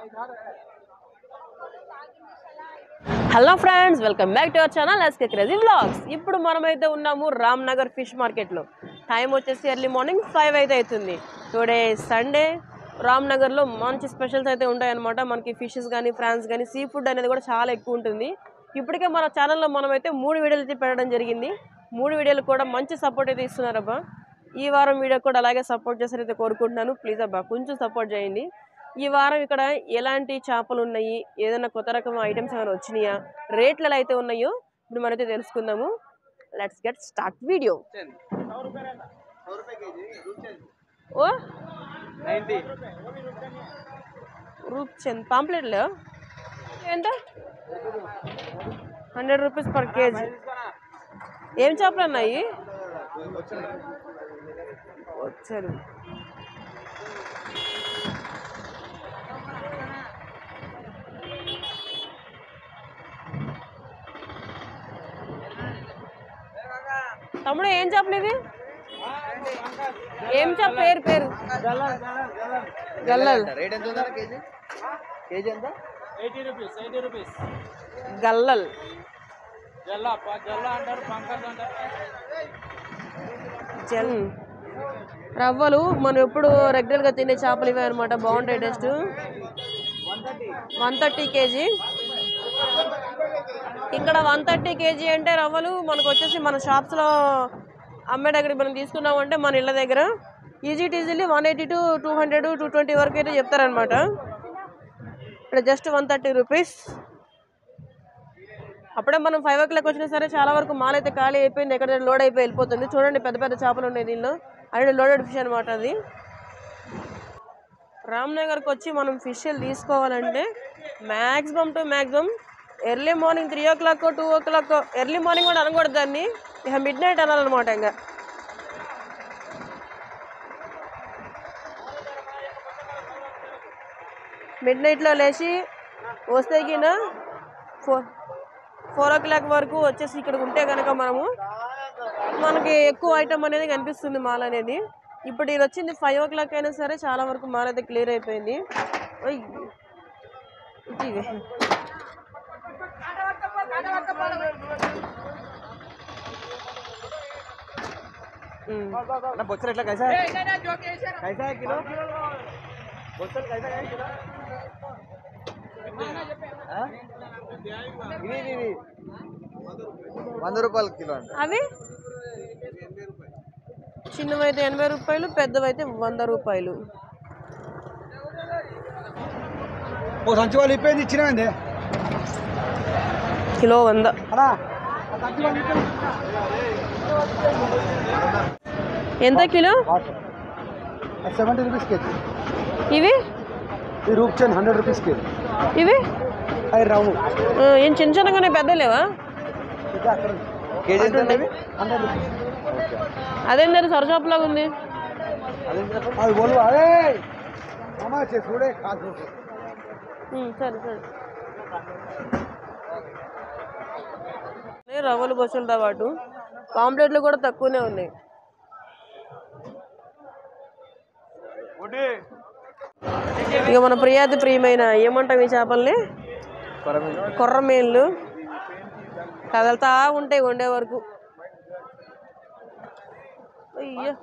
Hello friends welcome back to our channel SK crazy vlogs ఇప్పుడు మనమైతే ఉన్నాము Ram Nagar fish మార్కెట్లో టైం వచ్చేసి ఎర్లీ మార్నింగ్ ఫైవ్ అయితే అవుతుంది టుడే సండే రామ్ నగర్లో మంచి స్పెషల్స్ అయితే ఉంటాయన్నమాట మనకి ఫిషెస్ కానీ ఫ్రాన్స్ కానీ సీ ఫుడ్ అనేది కూడా చాలా ఎక్కువ ఉంటుంది ఇప్పటికే మన ఛానల్లో మనమైతే మూడు వీడియోలు అయితే పెట్టడం జరిగింది మూడు వీడియోలు కూడా మంచి సపోర్ట్ అయితే ఇస్తున్నారబ్బా ఈ వారం వీడియో కూడా అలాగే సపోర్ట్ చేస్తారైతే కోరుకుంటున్నాను ప్లీజ్ అబ్బా కొంచెం సపోర్ట్ చేయండి ఈ వారం ఇక్కడ ఎలాంటి చేపలు ఉన్నాయి ఏదైనా కొత్త రకం ఐటమ్స్ ఏమైనా వచ్చినాయా రేట్లు ఎలా అయితే ఉన్నాయో ఇప్పుడు మనైతే తెలుసుకుందాము లెట్స్ గెట్ స్టార్ట్ వీడియో ఓ రూప్ చంద్ పాంప్లెట్లో ఎంత హండ్రెడ్ రూపీస్ పర్ కేజీ ఏం చేపలు ఉన్నాయి వచ్చారు తమ్ముడు ఏం చేపలు ఇవి ఏం చేప పేరు పేరు గల్లల్ రేట్ ఎంత ఉందా కేజీ కేజీ ఎంత ఎయిటీ రూపీస్ ఎయిటీ రూపీస్ గల్లల్ జల్ల ప- జల్ల అంటారు పంకజ్ అంటారు జల్ రవ్వలు మనం ఎప్పుడు రెగ్యులర్గా తినే చేపలు ఇవే అనమాట బాగుంటాయి టేస్ట్ వన్ థర్టీ కేజీ ఇక్కడ వన్ థర్టీ కేజీ అంటే రవ్వలు మనకు వచ్చేసి మన షాప్స్లో అమ్మే దగ్గర మనం తీసుకున్నామంటే మన ఇళ్ళ దగ్గర ఈజీ టీజీలీ one eighty to two hundred two twenty వరకు అయితే చెప్తారనమాట ఇక్కడ జస్ట్ వన్ థర్టీ రూపీస్ అప్పుడే మనం ఫైవ్ ఓ క్లాక్ వచ్చినా సరే చాలా వరకు మాల్ అయితే ఖాళీ అయిపోయింది ఎక్కడ లోడ్ అయిపోయి వెళ్ళిపోతుంది చూడండి పెద్ద పెద్ద చేపలు ఉన్నాయి దీనిలో అదే లోడెడ్ ఫిష్ అనమాట అది రామ్నగర్కి వచ్చి మనం ఫిష్లు తీసుకోవాలంటే maximum to maximum early morning three o'clock two o'clock early morning కూడా అనకూడదు దాన్ని ఇక మిడ్ నైట్ అనాలన్నమాట ఇంకా మిడ్ నైట్లో లేచి వస్తే గిన ఫోర్ ఫోర్ ఓ క్లాక్ వరకు వచ్చేసి ఇక్కడ ఉంటే కనుక మనము మనకి ఎక్కువ ఐటమ్ అనేది కనిపిస్తుంది మాల్ అనేది ఇప్పుడు ఇది వచ్చింది ఫైవ్ ఓ క్లాక్ అయినా సరే చాలా వరకు మాల్ అయితే క్లియర్ అయిపోయింది ఓయ్. ఇది. ఉమ్. ना बोचर एटला कैसा है कैसा है किलो बोचर कैसा है किलो हाँ? ఇవి ఇవి ఇవి వంద రూపాయలు కిలో అంట అవి చిన్నవైతే ఎనభై రూపాయలు పెద్దవైతే వంద రూపాయలు ఓ సంచి వాళ్ళు ఇప్పేది ఇచ్చినవండి కిలో వంద అలా ఎంత కిలో సెవెంటీ రూపీస్ కేజీ ఇవి ఈ రూప్ చంద్ హండ్రెడ్ రూపీస్ కేజీ ఇవి అవి రావు ఆ, ఏం చిన్న చిన్నగానే పెద్ద లేవా కేజీ ఎంత హండ్రెడ్ రూపీస్ అదేంటి సొరచాపలాగా ఉంది అది బోలు అదే మామా చే చూడే కాదు ఉమ్, సరే సరే ఉన్నాయి రవ్వలు బొచ్చులతో పాటు పాంప్లెట్లు కూడా తక్కువనే ఉన్నాయి ఇక మన ప్రియాతి ప్రియమైన ఏమంటాం ఈ చేపల్ని కొర్రమేళ్ళు కదలుతా ఉంటాయి వండే వరకు అయ్యో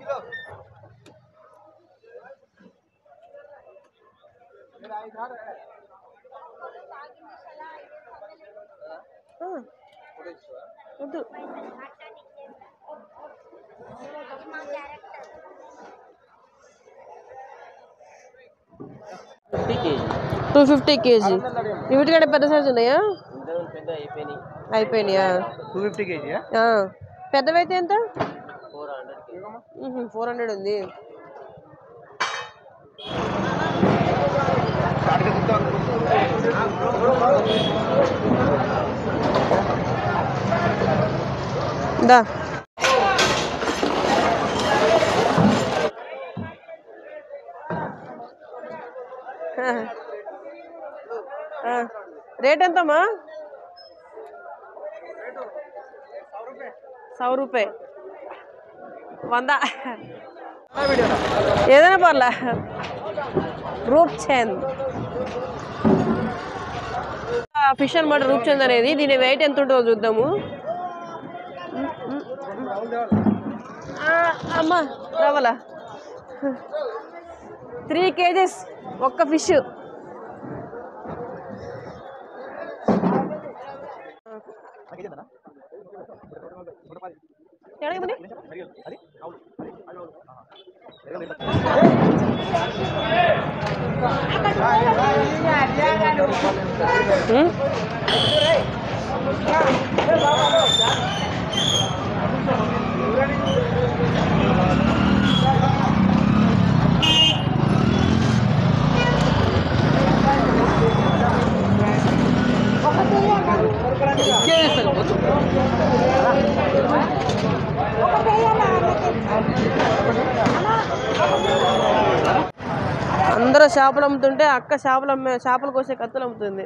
ఆ, వద్దు టూ ఫిఫ్టీ కేజీ వీటికంటే పెద్ద సైజు ఉన్నాయా అయిపోయినాయా టూ ఫిఫ్టీ కేజీ ఆ. పెద్దవైతే ఎంత ఫోర్ హండ్రెడ్ ఉంది దా రేట్ ఎంతమ్మా సౌ రూపాయ వంద ఏదైనా పర్లే రూప్ చంద్ ఫిష్ అనమాట రూప్చంద్ అనేది దీని వెయిట్ ఎంత ఉంటుందో చూద్దాము ఆ, అమ్మా రావాలా త్రీ కేజీస్ ఒక్క ఫిష్ ఎడగమంది అందరూ చేపలు అమ్ముతుంటే అక్క చేపలు అమ్మే చేపలు కోసే కత్తులు అమ్ముతుంది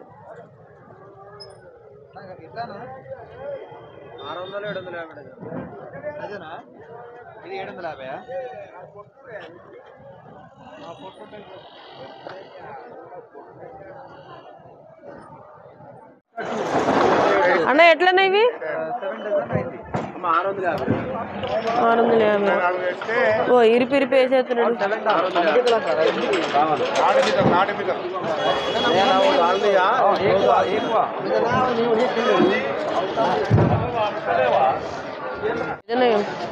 ఇట్లానా ఆరు వందలు ఏడు వందల యాభై అదేనా ఇది ఏడు వందల యాభై అన్న ఎట్లన్నా ఇవి సెవెన్ డజన్ అయింది ఆరు వందల యాభై ఆరు వందల యాభై ఓ ఇరిపి ఇరిపి వేసేస్తున్నాడు నిజమే.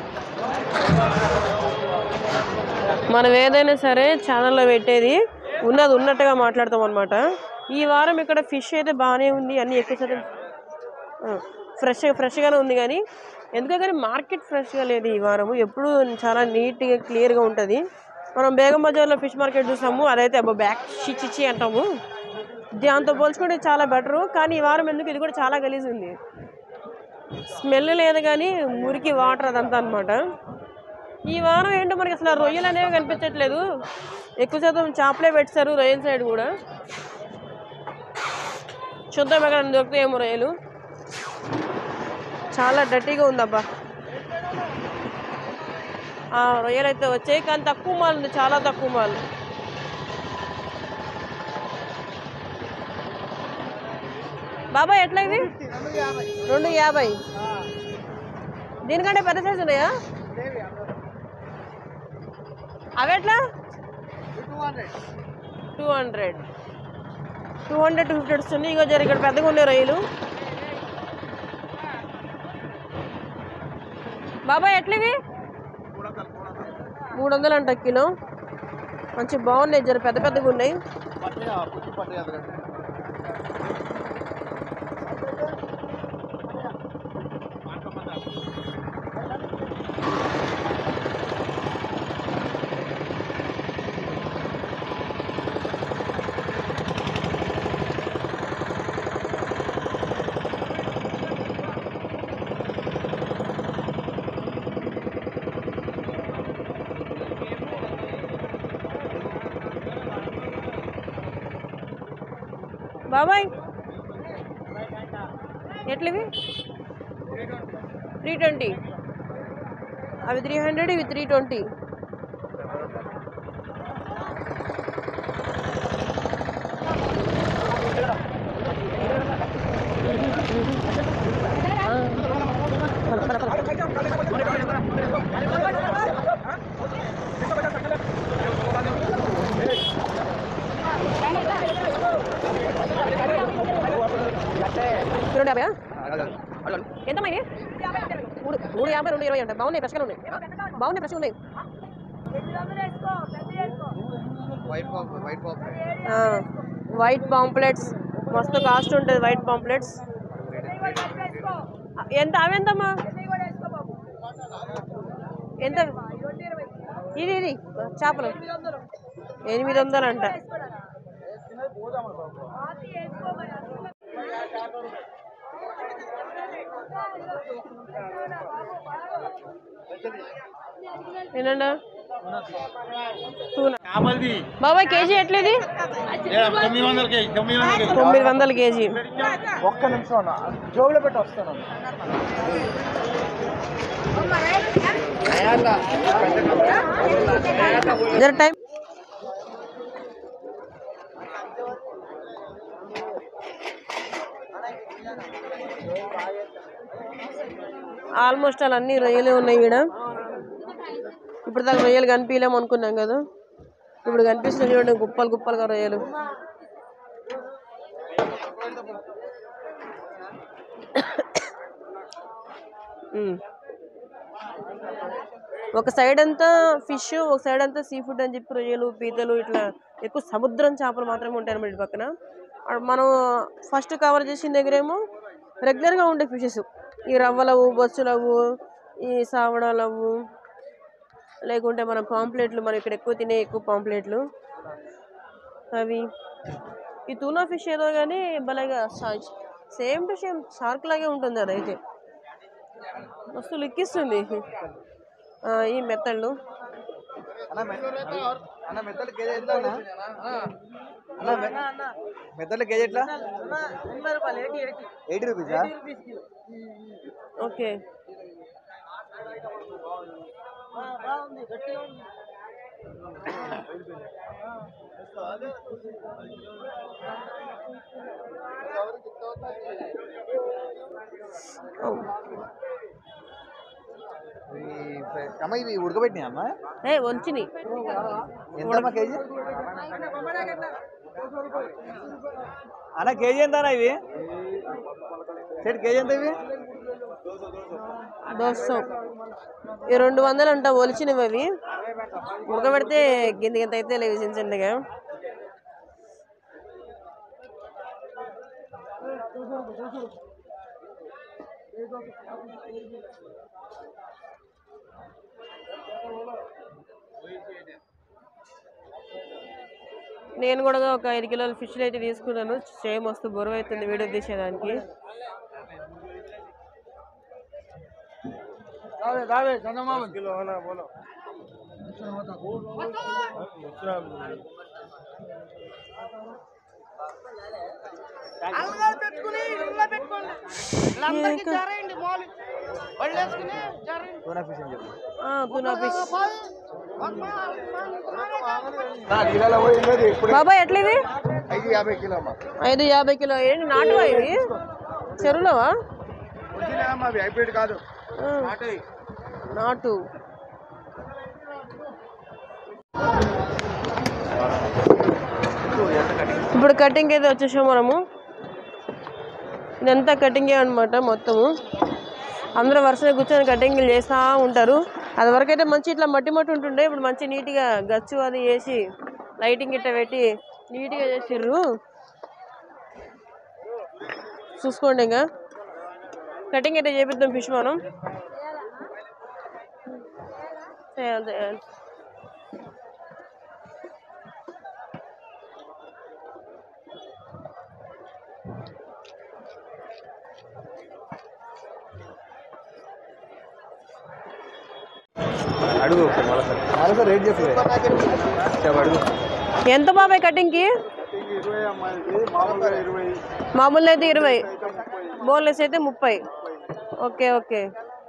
మనం ఏదైనా సరే ఛానల్లో పెట్టేది ఉన్నది ఉన్నట్టుగా మాట్లాడతాం అనమాట ఈ వారం ఇక్కడ ఫిష్ అయితే బాగానే ఉంది అన్ని ఎక్కువ శాతం ఫ్రెష్ ఫ్రెష్గానే ఉంది కానీ ఎందుకో కానీ మార్కెట్ ఫ్రెష్గా లేదు ఈ వారము ఎప్పుడు చాలా నీట్గా క్లియర్గా ఉంటుంది మనం బేగం బజార్లో ఫిష్ మార్కెట్ చూసాము అదైతే అబ్బో బ్యాక్ చిచ్చి అంటాము దాంతో పోల్చుకుంటే చాలా బెటరు కానీ ఈ వారం ఎందుకు ఇది కూడా చాలా గలీజ్ ఉంది స్మెల్ లేదు కానీ మురికి వాటర్ అదంతా అనమాట ఈ వారం ఏంటో మనకి అసలు ఆ రొయ్యలు అనేవి కనిపించట్లేదు ఎక్కువ శాతం చేపలే పెట్టారు రొయ్యల సైడ్ కూడా చూద్దాం ఎక్కడ దొరుకుతాయేమో రొయ్యలు చాలా డర్టీగా ఉందబ్బా ఆ రొయ్యలు అయితే వచ్చాయి కానీ తక్కువ మాల్ ఉంది చాలా తక్కువ మాల్ బాబా ఎట్లా ఇది రెండు యాభై దీనికంటే పెద్ద సైజు ఉన్నాయా అవి ఎట్లా two hundred two hundred two fifty వస్తుంది ఇంకో జర ఇక్కడ పెద్దగా ఉండే రొయ్యలు బాబాయ్ ఎట్లా ఇవి మూడు వందలు అంట కిలో మంచి బాగున్నాయి జర పెద్ద పెద్దగా ఉన్నాయి బాబాయ్ ఎట్లవి త్రీ ట్వంటీ అవి త్రీ హండ్రెడ్ ఇవి త్రీ ట్వంటీ రెండు యాభై ఎంత మైంది మూడు మూడు యాభై రెండు ఇరవై అంట బాగున్నాయి ఫ్రెష్గా ఉన్నాయి బాగున్నాయి ఫ్రెష్గా ఉన్నాయి వైట్ పాప్ వైట్ పాప్ ఆ, వైట్ పాంప్లెట్స్ మస్తు కాస్ట్ ఉంటుంది వైట్ పాంప్లెట్స్ ఎంత అవి ఎంతమ్మా ఎంత ఇది ఇది చేపలు ఎనిమిది వందలు అంట ఏంటండ టూనా బాబాయ్ కేజీ ఎట్లేది తొమ్మిది వందలకి తొమ్మిది వందలకి తొమ్మిది వందల కేజీ ఒక్క నిమిషం అన్న జోబులో పెట్టి వస్తాను జర టైం ఆల్మోస్ట్ అలా అన్ని రొయ్యలే ఉన్నాయి ఇక్కడ ఇప్పుడు దాకా రొయ్యలు కనిపించలేము అనుకున్నాం కదా ఇప్పుడు కనిపిస్తుంది చూడండి గుప్పలు గుప్పలుగా రొయ్యలు ఉమ్. ఒక సైడ్ అంతా ఫిష్ ఒక సైడ్ అంతా సీ ఫుడ్ అని చెప్పి రొయ్యలు పీతలు ఇట్లా ఎక్కువ సముద్రం చేపలు మాత్రమే ఉంటాయి అన్నమాట ఇటు పక్కన ఆ మనం ఫస్ట్ కవర్ చేసిన దగ్గరేమో రెగ్యులర్గా ఉండే ఫిషెస్ ఈ రవ్వలవు బొచ్చులవు ఈ సావడాలవు లేకుంటే మన పాంప్లెట్లు మనం ఇక్కడ ఎక్కువ తినే ఎక్కువ పాంప్లెట్లు అవి ఈ తూనా ఫిష్ ఏదో కానీ భలేగా సేమ్ టు సేమ్ షార్క్ లాగే ఉంటుంది అదైతే మస్తు లిక్కిస్తుంది ఆ, ఈ మెత్తళ్ళు అన్న మె- అన్న మెత్తలు కేజీ ఎట్లా అన్న? అన్న మె- మెత్తలు కేజీ ఎట్లా ఎయిటీ రూపీసా ఓకే ఓ. ఈ ఫ్రై- అమ్మ ఇవి ఉడకబెట్టినాయి అమ్మ ఏ వంచిని ఎంత అమ్మ కేజీ అన్న కేజీ ఎంత అన్న ఇవి సెట్ కేజీ ఎంత ఇవి దోశ ఈ రెండు వందలు అంట ఒలిచినవి అవి ఉడకబెడితే గింత గింత అయితే లేవు చిన్న చిన్నగా నేను కూడా ఒక ఐదు కిలోల ఫిష్లు అయితే తీసుకున్నాను సేమ్ వస్తూ బరువు అవుతుంది వీడియో తీసేదానికి టూనా ఫిష్ అని చెప్పు ఆ, తునా ఫిష్ బాబాయ్ ఎట్లా ఇది ఐదు యాభై కిలో అమ్మ ఐదు యాభై కిలో ఏంటి నాటువా ఇవి చెరువులవా అమ్మ అవి హైబ్రిడ్ కాదు ఆ, నాటు ఇప్పుడు కటింగ్ అయితే వచ్చేసాం మనము ఇదంతా కటింగే అనమాట మొత్తము అందరూ వరుసగా కూర్చొని కటింగ్లు చేస్తూ ఉంటారు అది వరకు అయితే మంచి ఇట్లా మట్టి మట్టి ఉంటుండే ఇప్పుడు మంచి నీట్గా గచ్చు అది వేసి లైటింగ్ ఇట్లా పెట్టి నీట్గా చేసిర్రు చూసుకోండి ఇంకా కటింగ్ అయితే చేపిద్దాం ఫిష్ మనం చేయాలి చేయాలి అడుగు మళ్ళీ రేట్ చెప్పు చెప్పు అడుగు ఎంత బాబాయ్ కటింగ్కి ఇరవై అమ్మాయికి మామూలుగా ఇరవై మామూలు అయితే ఇరవై బోన్లెస్ అయితే ముప్పై ఓకే ఓకే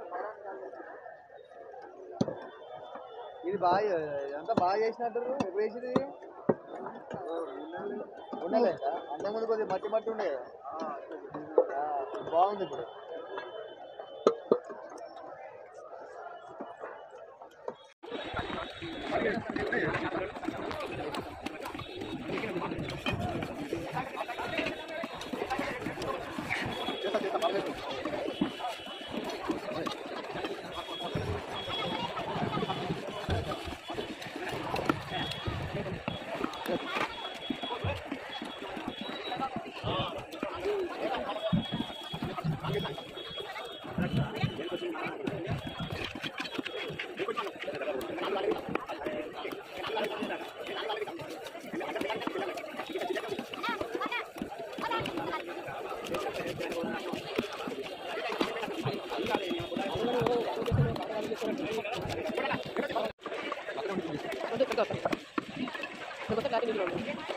ఇది బాగా ఇదంతా బాగా చేసినట్టు ఎప్పుడు వేసింది ఇది? ఉండలే అంతకు ముందు కొద్దిగా మట్టి మట్టి ఉండే కదా. ఆ, బాగుంది ఇప్పుడు కొత్త